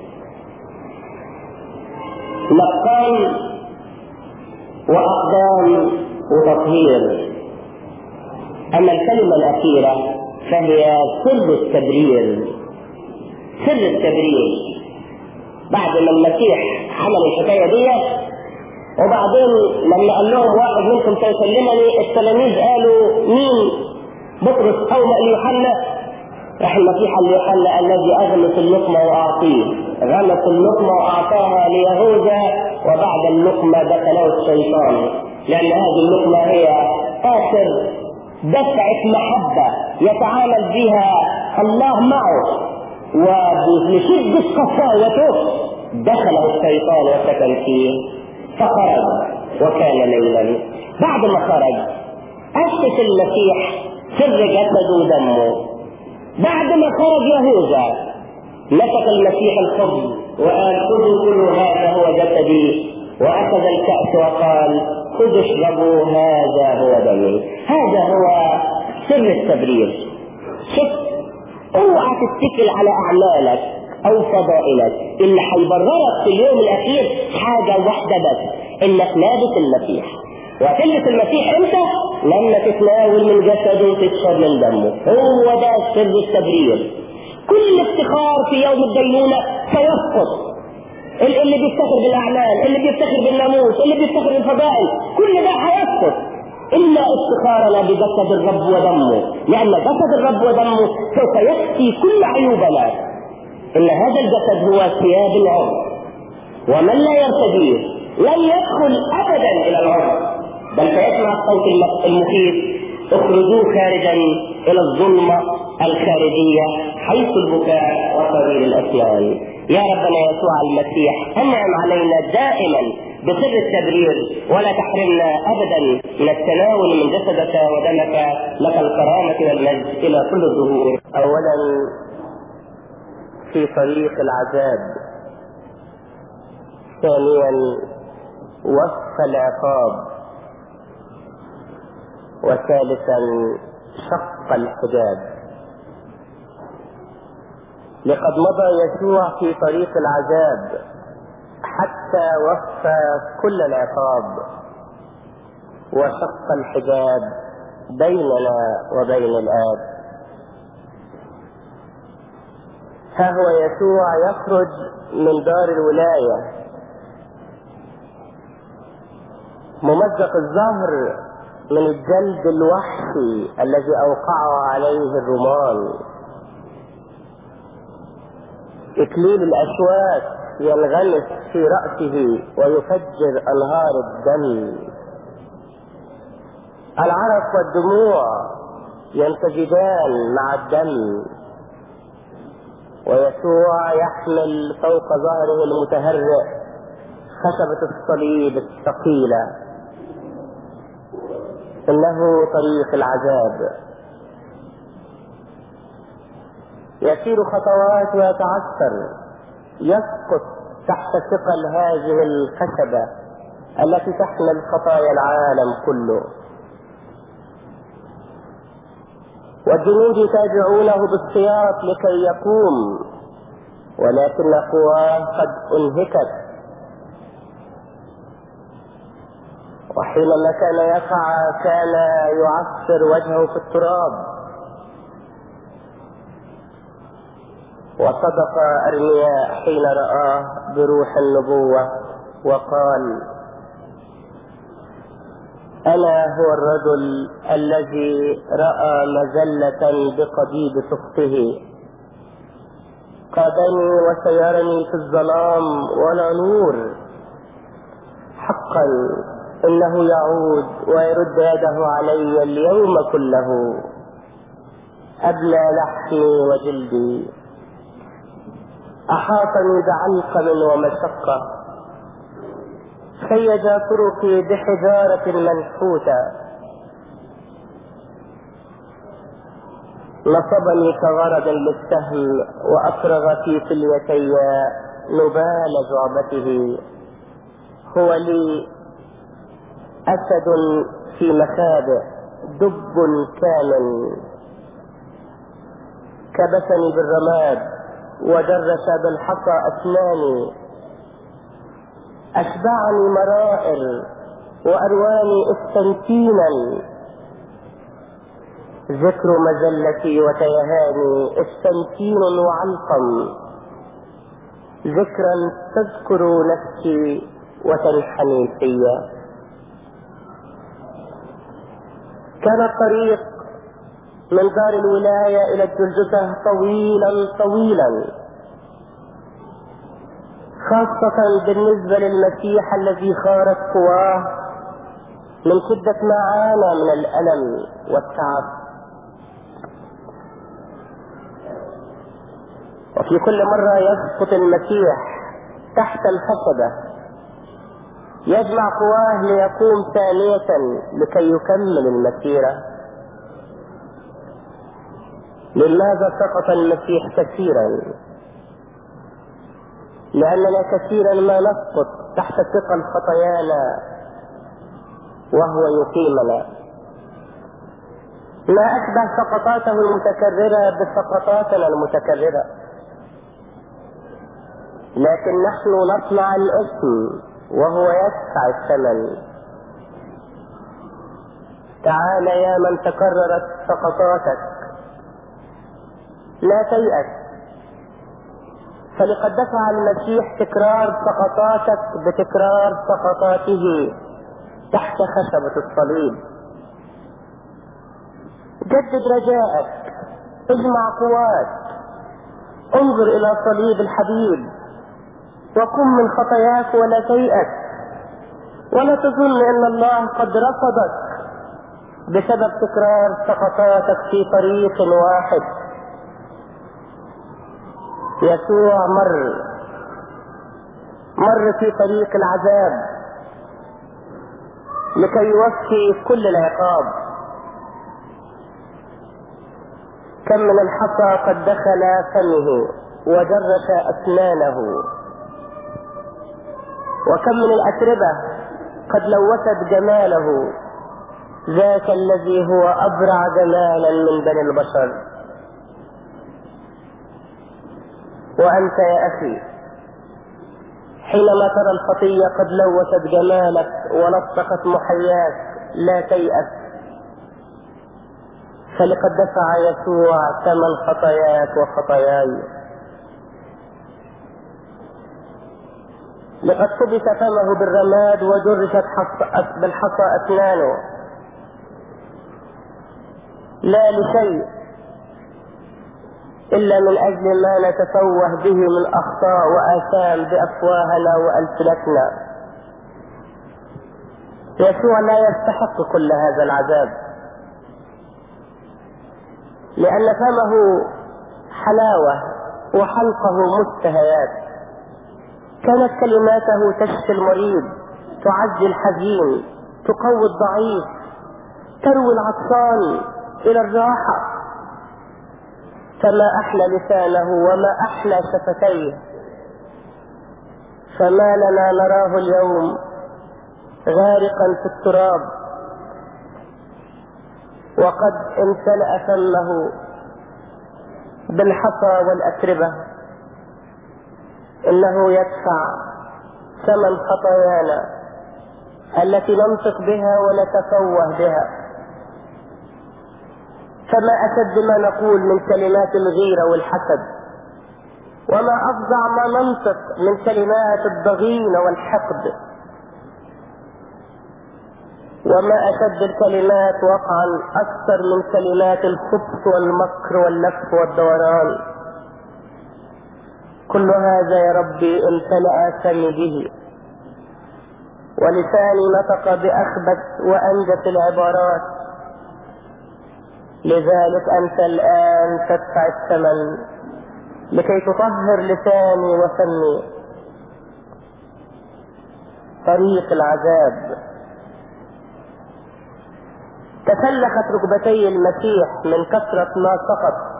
نقال واقدام وتطهير اما الكلمه الاخيره فهي سر التبرير سر التبرير بعد ما المسيح عمل الحكايه دي وبعدين لما قال لهم واحد منكم سيكلمني التلاميذ قالوا مين بطرس او ليوحنا راح المسيح قال ليوحنا الذي اغمس اللقمه واعطيه غمس اللقمه واعطاها ليهوذا وبعد اللقمه دخله الشيطان لان هذه اللقمه هي اخر دفعه محبه يتعامل بها الله معه وبشده قساوته دخله الشيطان وسكن فيه فخرج وكان ليلا بعد ما خرج أسس المسيح سر جسده ودمه بعد ما خرج يهوذا مسك المسيح الخبز وقال خذوا كلوا هذا هو جسدي واخذ الكأس وقال خذوا اشربوا هذا هو دمي هذا هو سر التبرير شوف اوعى تتكل على اعمالك او فضائلك اللي هيبررك في اليوم الاخير حاجه واحده بس انك لابس المسيح وتلبس المسيح امتى؟ لما تتناول من جسده وتشرب من دمه هو ده سر التبرير كل افتخار في يوم الدينونه سيسقط اللي بيفتخر بالاعمال اللي بيفتخر بالناموس اللي بيفتخر بالفضائل كل ده هيسقط الا افتخارنا بجسد الرب ودمه لان جسد الرب ودمه سوف يكفي كل عيوبنا ان هذا الجسد هو ثياب العمر ومن لا يرتديه لن يدخل ابدا الى العمر بل سيسمع الصوت المخيف اخرجوه خارجا الى الظلمه الخارجيه حيث البكاء وصرير الاسنان يا ربنا يسوع المسيح انعم علينا دائما بسر التبرير ولا تحرمنا ابدا من التناول من جسدك ودمك لك الكرامه والمجد الى كل الظهور اولا في طريق العذاب ثانيا وصف العقاب وثالثا شق الحجاب لقد مضى يسوع في طريق العذاب حتى وفى كل العقاب وشق الحجاب بيننا وبين الآب ها هو يسوع يخرج من دار الولاية ممزق الظهر من الجلد الوحشي الذي أوقعه عليه الرومان إكليل الأشواك ينغمس في رأسه ويفجر أنهار الدم العرق والدموع ينسجدان مع الدم ويسوع يحمل فوق ظهره المتهرئ خشبة الصليب الثقيلة إنه طريق العذاب يسير خطوات ويتعثر يسقط تحت ثقل هذه الخشبة التي تحمل خطايا العالم كله والجنود يتابعونه بالسياط لكي يقوم ولكن قواه قد انهكت وحينما كان يقع كان يعصر وجهه في التراب وصدق أرمياء حين رآه بروح النبوة وقال أنا هو الرجل الذي رأى مزلة بقضيب سقطه قادني وسيرني في الظلام ولا نور حقا إنه يعود ويرد يده علي اليوم كله أبلى لحمي وجلدي أحاطني بعلقم ومشقة سيد طرقي بحجارة منحوتة نصبني كغرض للسهم وأفرغ في كليتي نبال جعبته هو لي أسد في مخابئ دب كامل كبسني بالرماد ودرس بالحصى أسناني أشبعني مرائر وأرواني استنتينا ذكر مزلتي وتيهاني استنتين وعلقم ذكرا تذكر نفسي وتنحني فيا كان الطريق من دار الولاية إلى الجلجثة طويلا طويلا خاصة بالنسبة للمسيح الذي خارت قواه من شدة ما عانى من الألم والتعب وفي كل مرة يسقط المسيح تحت الخشبة يجمع قواه ليقوم ثانية لكي يكمل المسيرة لماذا سقط المسيح كثيرا لأننا كثيرا ما نسقط تحت ثقل خطايانا وهو يقيمنا ما أشبه سقطاته المتكررة بسقطاتنا المتكررة لكن نحن نطمع الاسم وهو يدفع الثمن تعال يا من تكررت سقطاتك لا تيأس فلقد دفع المسيح تكرار سقطاتك بتكرار سقطاته تحت خشبة الصليب جدد رجاءك اجمع قواك انظر الى صليب الحبيب وقم من خطاياك ولا تيأس ولا تظن ان الله قد رفضك بسبب تكرار سقطاتك في طريق واحد يسوع مر مر في طريق العذاب لكي يوفي كل العقاب كم من الحصى قد دخل فمه وجرش اسنانه وكم من الاتربه قد لوثت جماله ذاك الذي هو ابرع جمالا من بني البشر وأنت يا أخي حينما ترى الخطية قد لوثت جمالك ولصقت محياك لا تيأس فلقد دفع يسوع ثمن خطاياك وخطاياي لقد كبس فمه بالرماد وجرشت بالحصى أسنانه لا لشيء إلا من أجل ما نتفوه به من أخطاء وآثام بأفواهنا وألسنتنا يسوع لا يستحق كل هذا العذاب لأن فمه حلاوة وحلقه مشتهيات كانت كلماته تشفي المريض تعزي الحزين تقوي الضعيف تروي العطشان إلى الراحة فما أحلى لسانه وما أحلى شفتيه فما لنا نراه اليوم غارقا في التراب وقد امتلأ فمه بالحصى والأتربة إنه يدفع ثمن خطايانا التي ننطق بها ونتفوه بها فما أشد ما نقول من كلمات الغيرة والحسد وما أفظع ما ننطق من كلمات الضغين والحقد وما أشد الكلمات وقعا أكثر من كلمات الخبث والمكر واللف والدوران كل هذا يا ربي امتلأ فمي به ولساني نطق بأخبث وأنجت العبارات لذلك أنت الآن تدفع الثمن لكي تطهر لساني وفمي طريق العذاب تسلخت ركبتي المسيح من كثرة ما سقط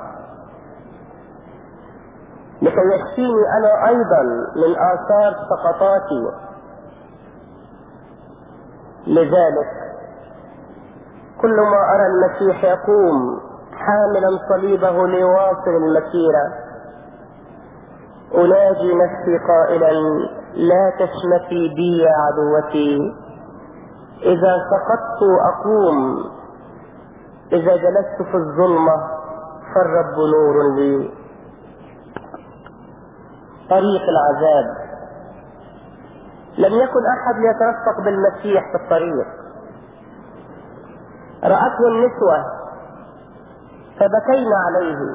لكي يكفيني أنا أيضا من آثار سقطاتي لذلك كل ما أرى المسيح يقوم حاملا صليبه ليواصل المسيرة أناجي نفسي قائلا لا تشمتي بي يا عدوتي إذا سقطت أقوم إذا جلست في الظلمة فالرب نور لي طريق العذاب لم يكن أحد يترفق بالمسيح في الطريق رأته النسوة فبكينا عليه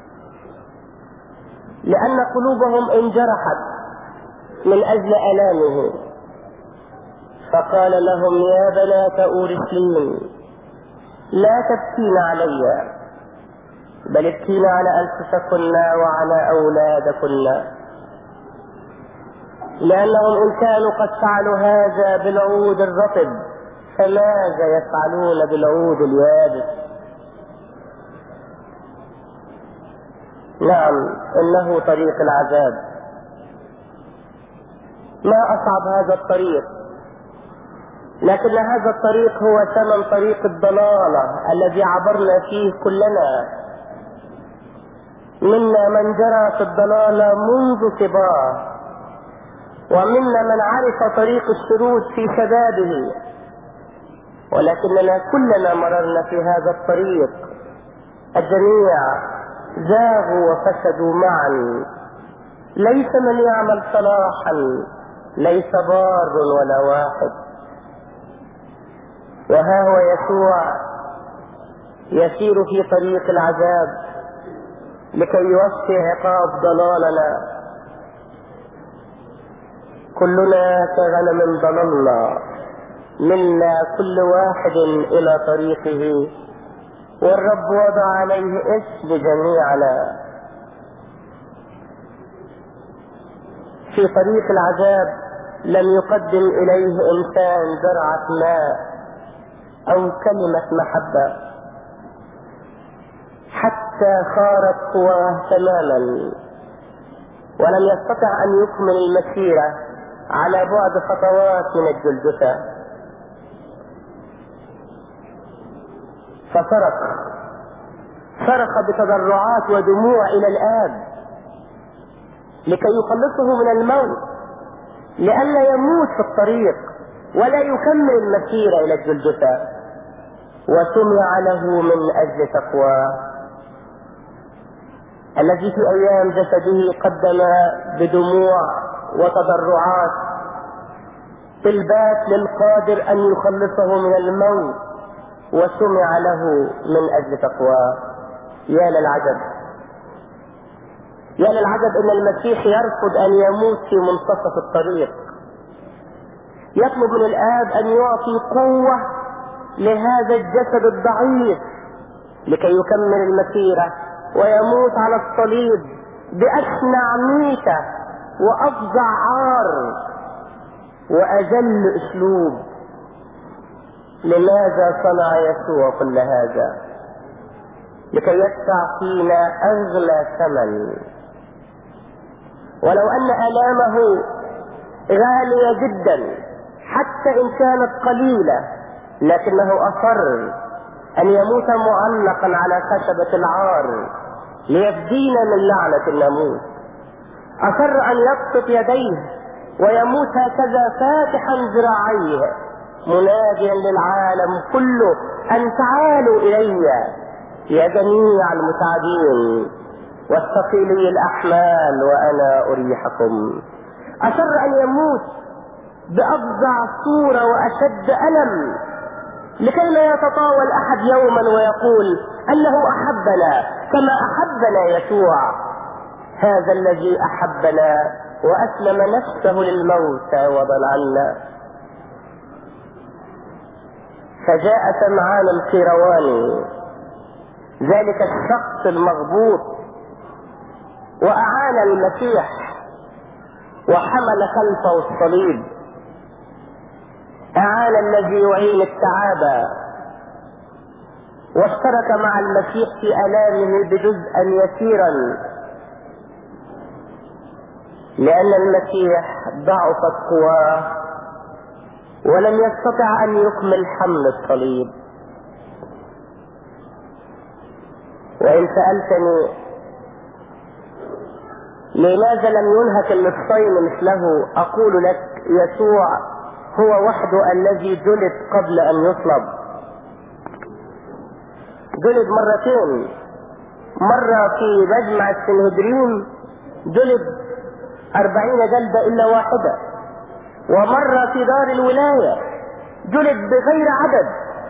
لأن قلوبهم انجرحت من أجل ألامه فقال لهم يا بنات أورشليم لا تبكين علي بل ابكين على أنفسكن وعلى أولادكن لأنهم إن كانوا قد فعلوا هذا بالعود الرطب فماذا يفعلون بالعود اليابس نعم إنه طريق العذاب ما أصعب هذا الطريق لكن هذا الطريق هو ثمن طريق الضلالة الذي عبرنا فيه كلنا منا من جرى في الضلالة منذ صباه ومنا من عرف طريق الشرود في شبابه ولكننا كلنا مررنا في هذا الطريق الجميع زاغوا وفسدوا معا ليس من يعمل صلاحا ليس بار ولا واحد وها هو يسوع يسير في طريق العذاب لكي يوفي عقاب ضلالنا كلنا كغنم ضللنا منا كل واحد الى طريقه والرب وضع عليه اسم جميعنا في طريق العذاب لم يقدم اليه انسان زرعه ماء او كلمه محبه حتى خارت قواه تماما ولم يستطع ان يكمل المسيره على بعد خطوات من الجلجثه فصرخ صرخ بتضرعات ودموع الى الاب لكي يخلصه من الموت لئلا يموت في الطريق ولا يكمل المسيره الى الجلجثه وسمع له من اجل تقواه الذي في ايام جسده قدم بدموع وتضرعات طلبات للقادر أن يخلصه من الموت وسمع له من أجل تقواه يا للعجب يا للعجب أن المسيح يرفض أن يموت في منتصف الطريق يطلب من الآب أن يعطي قوة لهذا الجسد الضعيف لكي يكمل المسيرة ويموت على الصليب بأشنع ميتة وأفظع عار وأجل أسلوب لماذا صنع يسوع كل هذا لكي يدفع فينا أغلى ثمن ولو أن آلامه غالية جدا حتى إن كانت قليلة لكنه أصر أن يموت معلقا على خشبة العار ليفدينا من لعنة الناموس أصر أن يبسط يديه ويموت هكذا فاتحا ذراعيه مناديا للعالم كله أن تعالوا إلي يا جميع المتعبين والثقيلي الأحمال وأنا أريحكم أصر أن يموت بأفظع صورة وأشد ألم لكي لا يتطاول أحد يوما ويقول أنه أحبنا كما أحبنا يسوع هذا الذي أحبنا وأسلم نفسه للموت وضل عنا فجاء سمعان القيرواني ذلك الشخص المغبوط وأعان المسيح وحمل خلفه الصليب أعان الذي يعين التعابة واشترك مع المسيح في ألامه بجزءا يسيرا لأن المسيح ضعفت قواه ولم يستطع أن يكمل حمل الصليب وإن سألتني لماذا لم ينهك النصفين مثله أقول لك يسوع هو وحده الذي جلد قبل أن يصلب جلد مرتين مرة في مجمع السنهدرين جلد أربعين جلدة إلا واحدة ومرة في دار الولاية جلد بغير عدد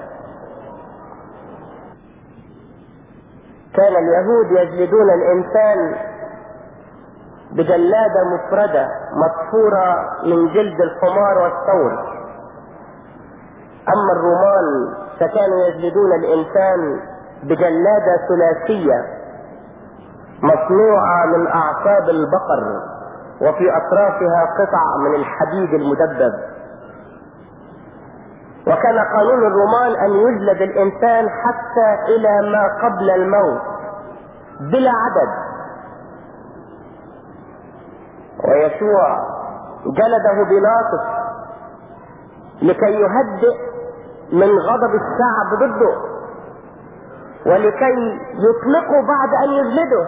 كان اليهود يجلدون الإنسان بجلادة مفردة مطفورة من جلد الحمار والثور أما الرومان فكانوا يجلدون الإنسان بجلادة ثلاثية مصنوعة من أعصاب البقر وفي أطرافها قطع من الحديد المدبب وكان قانون الرومان أن يجلد الإنسان حتى إلى ما قبل الموت بلا عدد ويسوع جلده بيلاطس لكي يهدئ من غضب الشعب ضده ولكي يطلقه بعد ان يجلده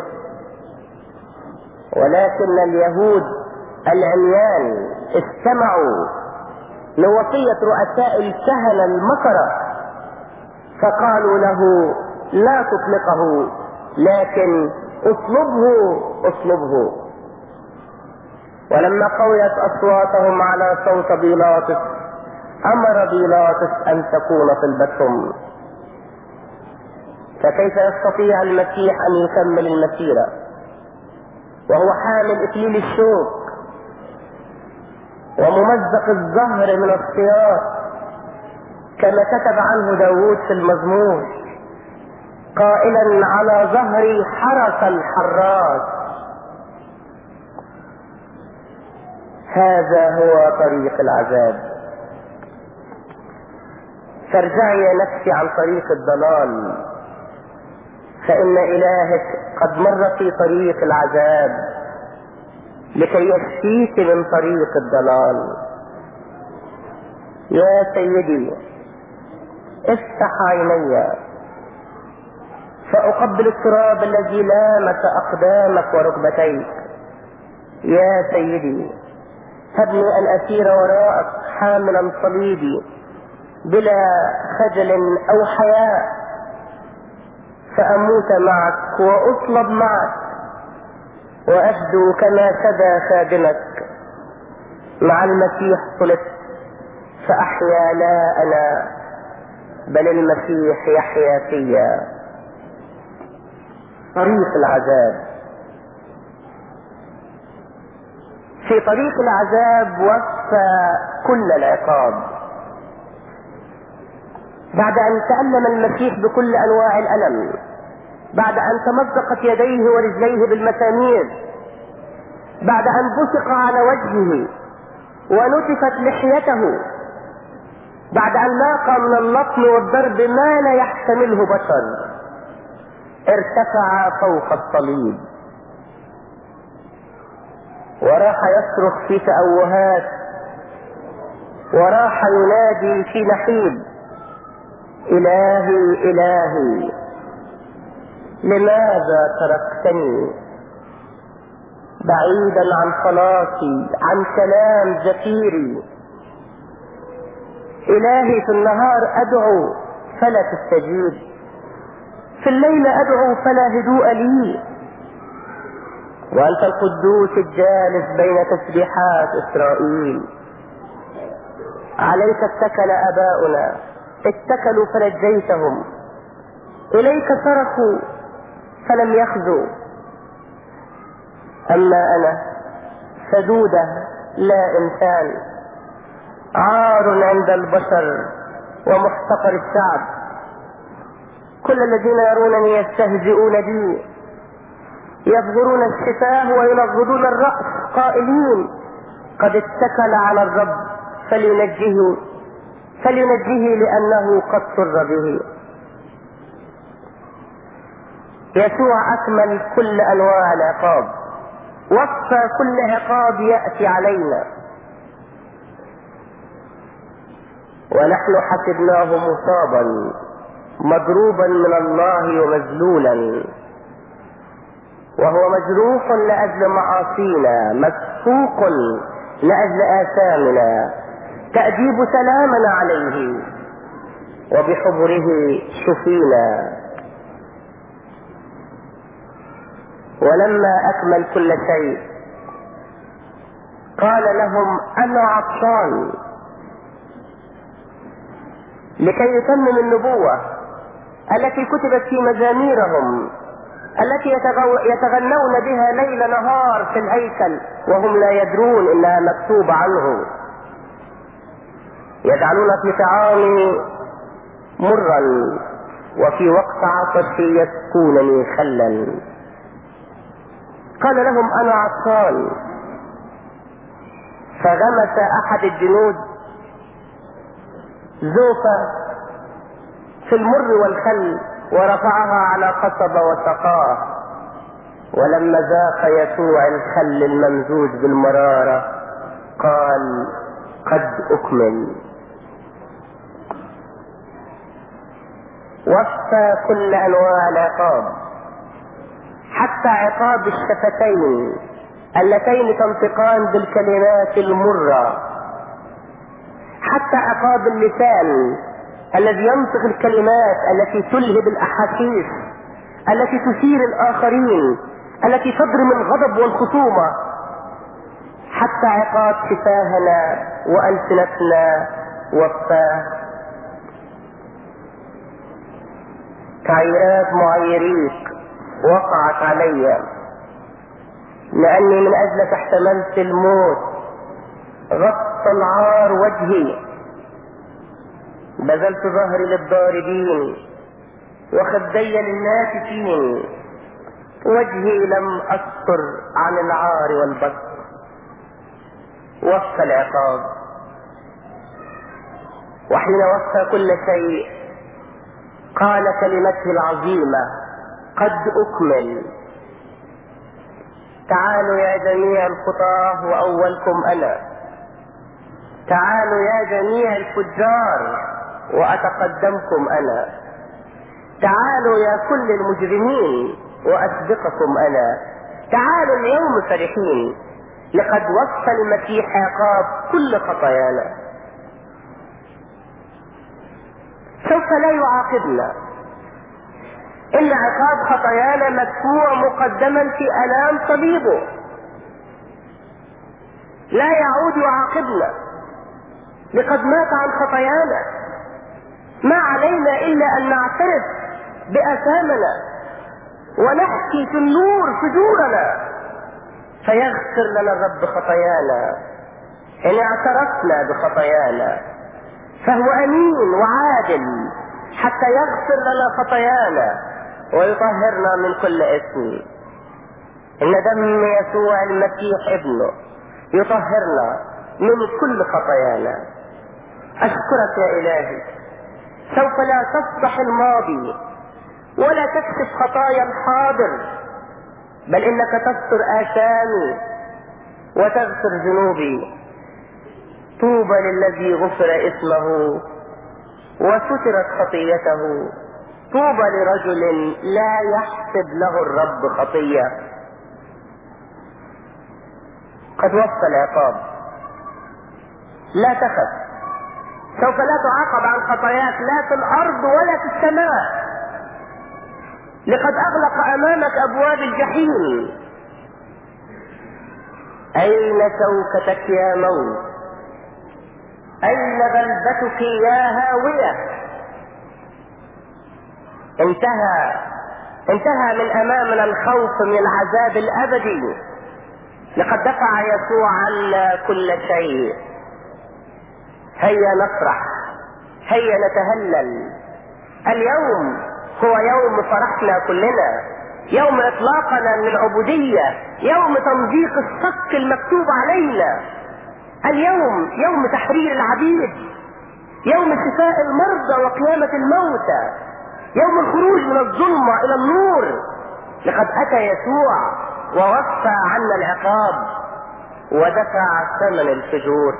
ولكن اليهود العميان استمعوا لوصية رؤساء الكهنة المكرة فقالوا له لا تطلقه لكن اطلبه اطلبه ولما قويت اصواتهم على صوت بيلاطس امر بيلاطس ان تكون طلبتهم فكيف يستطيع المسيح ان يكمل المسيرة وهو حامل اكليل الشوك وممزق الظهر من السياط كما كتب عنه داود في المزمور قائلا على ظهري حرس الحراس هذا هو طريق العذاب فارجعي يا نفسي عن طريق الضلال فإن إلهك قد مر في طريق العذاب لكي يشفيك من طريق الضلال يا سيدي افتح عيني فأقبل التراب الذي لامس أقدامك وركبتيك يا سيدي هبني أن أسير وراءك حاملا صليبي بلا خجل أو حياء فأموت معك وأصلب معك وأفدو كما سدى خادمك مع المسيح صلت فأحيا لا أنا بل المسيح يحيا فيا طريق العذاب في طريق العذاب وفى كل العقاب بعد ان تألم المسيح بكل انواع الالم بعد ان تمزقت يديه ورجليه بالمسامير بعد ان بصق على وجهه ونتفت لحيته بعد ان لاقى من اللطم والضرب ما لا يحتمله بشر ارتفع فوق الصليب وراح يصرخ في تأوهات وراح ينادي في نحيب إلهي إلهي لماذا تركتني بعيدا عن صلاتي عن كلام زفيري إلهي في النهار أدعو فلا تستجيب في الليل أدعو فلا هدوء لي وأنت القدوس الجالس بين تسبيحات إسرائيل عليك اتكل آباؤنا اتكلوا فنجيتهم إليك صرخوا فلم يخزوا أما أنا سدودة لا إنسان عار عند البشر ومحتقر الشعب كل الذين يرونني يستهزئون بي يفجرون الشفاه وينغضون الرأس قائلين قد اتكل على الرب فلينجيه فلينجيه لأنه قد سر به يسوع أكمل كل أنواع العقاب وفى كل عقاب يأتي علينا ونحن حسبناه مصابا مضروبا من الله ومذلولا وهو مجروح لأجل معاصينا مسفوق لأجل آثامنا تأديب سلامنا عليه وبحبره شفينا ولما أكمل كل شيء قال لهم أنا عطشان لكي يتمم النبوة التي كتبت في مزاميرهم التي يتغو... يتغنون بها ليل نهار في الهيكل وهم لا يدرون انها مكتوبة عنه يجعلون في طعامي مرا وفي وقت عطشي يسكونني خلا قال لهم انا عطشان فغمس احد الجنود زوفة في المر والخل ورفعها على قصب وسقاه ولما ذاق يسوع الخل الممزوج بالمرارة قال قد أكمل وفى كل أنواع العقاب حتى عقاب الشفتين اللتين تنطقان بالكلمات المرة حتى عقاب اللسان الذي ينطق الكلمات التي تلهب الاحاسيس التي تثير الاخرين التي تضرم الغضب والخصومة حتى عقاب شفاهنا والسنتنا وفاه تعييرات معيريك وقعت علي لاني من اجلك احتملت الموت غطى العار وجهي بذلت ظهري للضاربين وخدي للناكسين وجهي لم أستر عن العار والبطر وفى العقاب وحين وفى كل شيء قال كلمته العظيمة قد أكمل تعالوا يا جميع الخطاة وأولكم أنا تعالوا يا جميع الفجار وأتقدمكم أنا تعالوا يا كل المجرمين وأسبقكم أنا تعالوا اليوم فرحين لقد وفى المسيح عقاب كل خطايانا سوف لا يعاقبنا إن عقاب خطايانا مدفوع مقدما في ألام صليبه لا يعود يعاقبنا لقد مات عن خطايانا ما علينا إلا أن نعترف بأثامنا ونحكي في النور فجورنا فيغفر لنا الرب خطايانا إن اعترفنا بخطايانا فهو أمين وعادل حتى يغفر لنا خطايانا ويطهرنا من كل اسم إن دم يسوع المسيح ابنه يطهرنا من كل خطايانا أشكرك يا إلهي سوف لا تصبح الماضي ولا تكشف خطايا الحاضر بل إنك تستر آثامي وتغفر ذنوبي طوبى للذي غفر اسمه وسترت خطيته طوبى لرجل لا يحسب له الرب خطيه قد وفى العقاب لا تخف سوف لا تعاقب عن خطاياك لا في الارض ولا في السماء لقد اغلق امامك ابواب الجحيم اين شوكتك يا موت اين غلبتك يا هاويه انتهى انتهى من امامنا الخوف من العذاب الابدي لقد دفع يسوع عنا كل شيء هيا نفرح هيا نتهلل اليوم هو يوم فرحنا كلنا يوم اطلاقنا من العبودية يوم تمضيق الصك المكتوب علينا اليوم يوم تحرير العبيد يوم شفاء المرضى وقيامة الموتى يوم الخروج من الظلمة الى النور لقد اتى يسوع ووفى عنا العقاب ودفع ثمن الفجور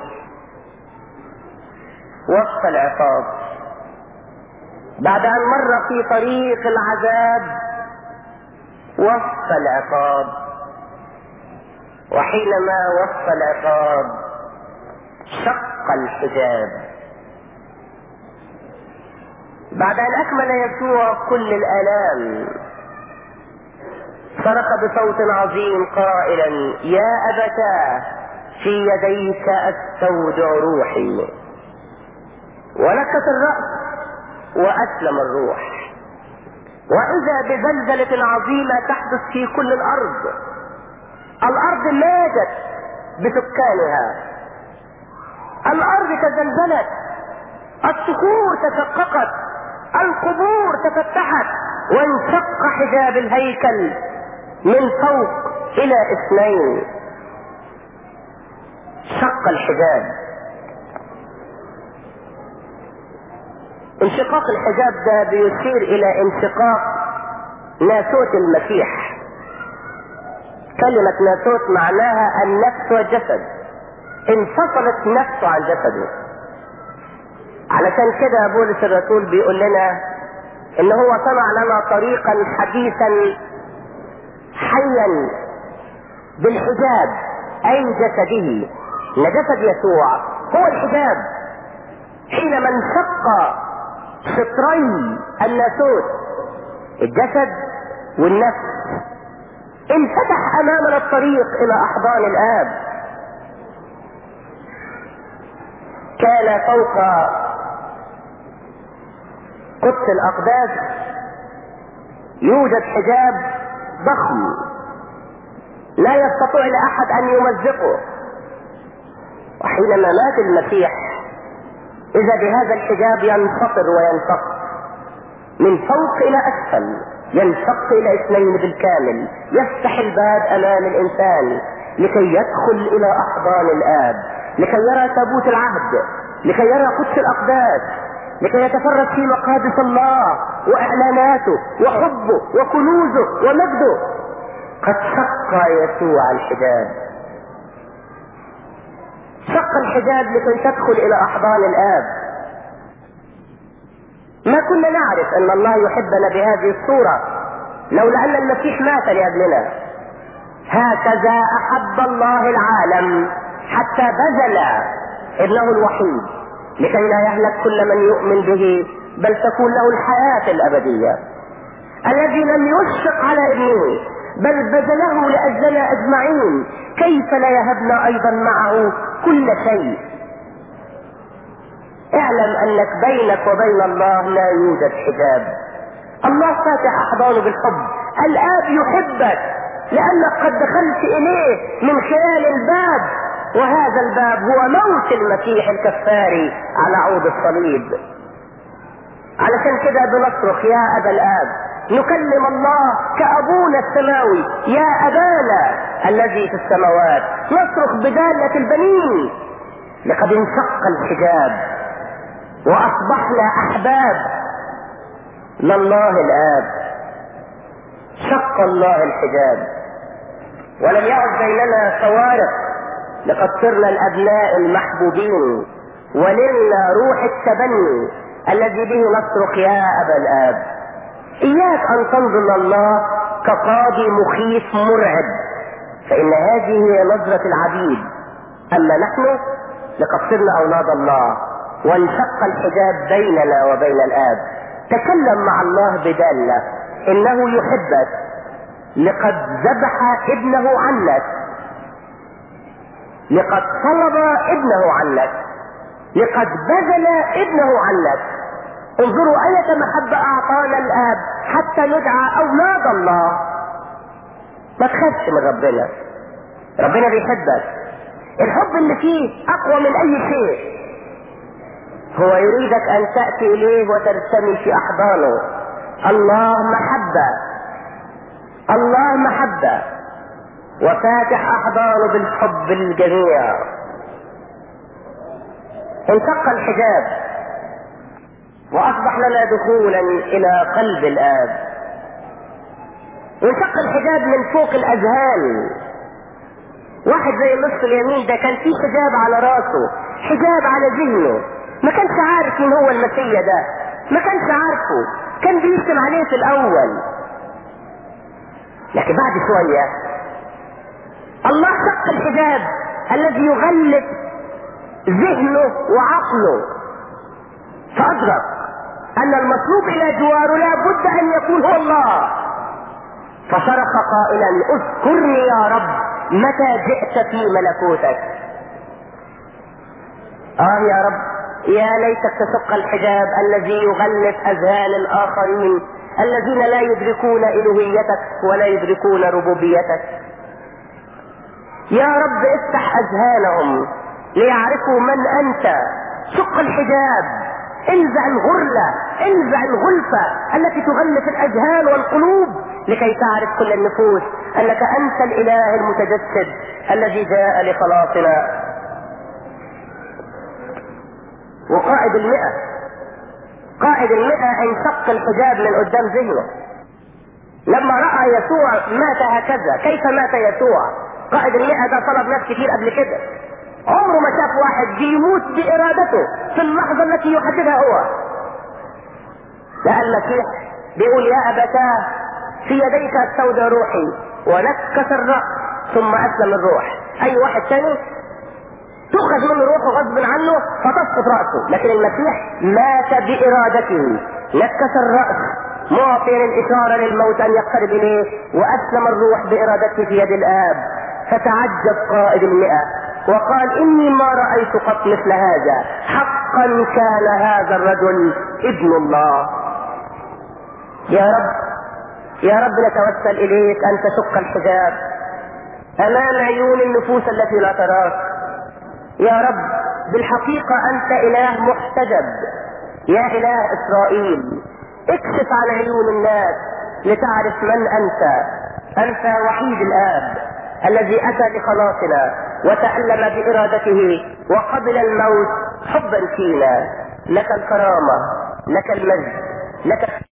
وفى العقاب بعد ان مر في طريق العذاب وفى العقاب وحينما وفى العقاب شق الحجاب بعد ان اكمل يسوع كل الالام صرخ بصوت عظيم قائلا يا ابتاه في يديك استودع روحي ونكت الراس واسلم الروح واذا بزلزله عظيمه تحدث في كل الارض الارض ماتت بسكانها الارض تزلزلت الصخور تشققت القبور تفتحت وانشق حجاب الهيكل من فوق الى اثنين شق الحجاب انشقاق الحجاب ده بيشير الى انشقاق ناسوت المسيح كلمة ناسوت معناها النفس والجسد انفصلت نفسه عن جسده علشان كده بولس الرسول بيقول لنا ان هو صنع لنا طريقا حديثا حيا بالحجاب اي جسده ان جسد يسوع هو الحجاب حينما انشق شطري الناسوت الجسد والنفس انفتح امامنا الطريق الى احضان الاب كان فوق قدس الاقداس يوجد حجاب ضخم لا يستطيع لاحد ان يمزقه وحينما مات المسيح اذا بهذا الحجاب ينفطر وينفق من فوق الى اسفل ينشق الى اثنين بالكامل يفتح الباب امام الانسان لكي يدخل الى احضان الاب لكي يرى تابوت العهد لكي يرى قدس الاقداس لكي يتفرج في مقادس الله واعلاناته وحبه وكنوزه ومجده قد شق يسوع الحجاب شق الحجاب لكي تدخل الى احضان الاب ما كنا نعرف ان الله يحبنا بهذه الصورة لولا ان المسيح مات لاجلنا هكذا احب الله العالم حتى بذل ابنه الوحيد لكي لا يهلك كل من يؤمن به بل تكون له الحياة الابدية الذي لم يشفق على ابنه بل بذله لاجلنا اجمعين كيف لا يهبنا ايضا معه كل شيء اعلم انك بينك وبين الله لا يوجد حجاب الله فاتح احضانه بالحب الاب يحبك لانك قد دخلت اليه من خلال الباب وهذا الباب هو موت المسيح الكفاري على عود الصليب علشان كده بنصرخ يا ابا الاب نكلم الله كابونا السماوي يا ابانا الذي في السماوات نصرخ بدالة البنين لقد انشق الحجاب واصبحنا احباب لله الاب شق الله الحجاب ولم يعد بيننا فوارق لقد صرنا الابناء المحبوبين وللنا روح التبني الذي به نصرخ يا ابا الاب اياك ان تنظر الله كقاضي مخيف مرعب فان هذه هي نظرة العبيد اما نحن لقد صرنا اولاد الله وانشق الحجاب بيننا وبين الاب تكلم مع الله بدالة انه يحبك لقد ذبح ابنه عنك لقد طلب ابنه عنك لقد بذل ابنه عنك انظروا اية محبة اعطانا الاب حتى ندعى اولاد الله ما تخافش من ربنا ربنا بيحبك الحب اللي فيه اقوى من اي شيء هو يريدك ان تأتي اليه وترتمي في احضانه الله محبة الله محبة وفاتح احضانه بالحب الجميع انشق الحجاب واصبح لنا دخولا الى قلب الاب انشق الحجاب من فوق الاذهان واحد زي النصف اليمين ده كان فيه حجاب على راسه حجاب على ذهنه ما كانش عارف مين هو المسيا ده ما كانش عارفه كان بيشتم عليه في الاول لكن بعد شوية الله شق الحجاب الذي يغلف ذهنه وعقله فأدرك أن المطلوب إلى جواره لا بد أن يكون هو الله فصرخ قائلا اذكرني يا رب متى جئت في ملكوتك اه يا رب يا ليتك تشق الحجاب الذي يغلف اذهان الاخرين الذين لا يدركون الوهيتك ولا يدركون ربوبيتك يا رب افتح اذهانهم ليعرفوا من انت شق الحجاب انزع الغرلة انزع الغلفة التي تغلف الاذهان والقلوب لكي تعرف كل النفوس انك انت الاله المتجسد الذي جاء لخلاصنا وقائد المئة قائد المئة انشق الحجاب من قدام ذهنه لما رأى يسوع مات هكذا كيف مات يسوع قائد المئة ده طلب ناس كتير قبل كده عمره ما شاف واحد بيموت بارادته في اللحظة التي يحددها هو لا المسيح بيقول يا ابتاه في يديك استودع روحي ونكس الرأس ثم اسلم الروح اي واحد تاني تؤخذ منه روحه غصب عنه فتسقط رأسه لكن المسيح مات بارادته نكس الرأس معطيا الاشارة للموت ان يقترب اليه واسلم الروح بارادته في يد الاب فتعجب قائد المئة وقال اني ما رأيت قط مثل هذا حقا كان هذا الرجل ابن الله يا رب يا رب نتوسل اليك ان تشق الحجاب امام عيون النفوس التي لا تراك يا رب بالحقيقة انت اله محتجب يا اله اسرائيل اكشف عن عيون الناس لتعرف من انت انت وحيد الاب الذي اتى لخلاصنا وتألم بارادته وقبل الموت حبا فينا لك الكرامة لك المجد لك